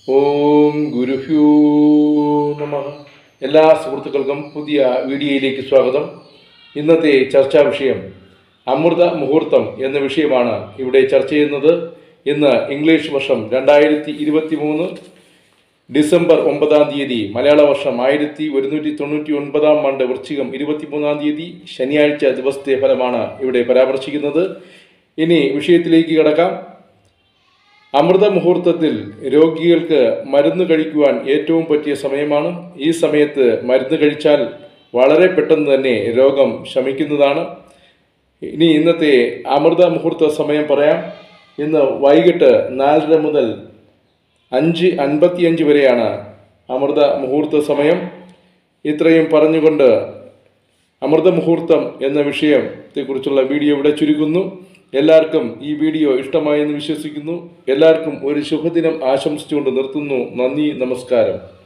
ഓം ഗുരുഭ്യോ നമ എല്ലാ സുഹൃത്തുക്കൾക്കും പുതിയ വീഡിയോയിലേക്ക് സ്വാഗതം ഇന്നത്തെ ചർച്ചാ വിഷയം അമൃത മുഹൂർത്തം എന്ന വിഷയമാണ് ഇവിടെ ചർച്ച ചെയ്യുന്നത് ഇന്ന് ഇംഗ്ലീഷ് വർഷം രണ്ടായിരത്തി ഇരുപത്തി മൂന്ന് ഡിസംബർ ഒമ്പതാം തീയതി മലയാള വർഷം ആയിരത്തി ഒരുന്നൂറ്റി തൊണ്ണൂറ്റി ഒൻപതാം ആണ്ട് വൃശ്ചികം ഇരുപത്തിമൂന്നാം തീയതി ശനിയാഴ്ച ദിവസത്തെ ഫലമാണ് ഇവിടെ പരാമർശിക്കുന്നത് ഇനി വിഷയത്തിലേക്ക് കടക്കാം അമൃത മുഹൂർത്തത്തിൽ രോഗികൾക്ക് മരുന്ന് കഴിക്കുവാൻ ഏറ്റവും പറ്റിയ സമയമാണ് ഈ സമയത്ത് മരുന്ന് കഴിച്ചാൽ വളരെ പെട്ടെന്ന് തന്നെ രോഗം ശമിക്കുന്നതാണ് ഇനി ഇന്നത്തെ അമൃത മുഹൂർത്ത സമയം പറയാം ഇന്ന് വൈകിട്ട് നാലര മുതൽ അഞ്ച് അൻപത്തിയഞ്ച് വരെയാണ് അമൃത മുഹൂർത്ത സമയം ഇത്രയും പറഞ്ഞുകൊണ്ട് അമൃത മുഹൂർത്തം എന്ന വിഷയത്തെക്കുറിച്ചുള്ള വീഡിയോ ഇവിടെ ചുരുക്കുന്നു എല്ലാവർക്കും ഈ വീഡിയോ ഇഷ്ടമായെന്ന് വിശ്വസിക്കുന്നു എല്ലാവർക്കും ഒരു ശുഭദിനം ആശംസിച്ചുകൊണ്ട് നിർത്തുന്നു നന്ദി നമസ്കാരം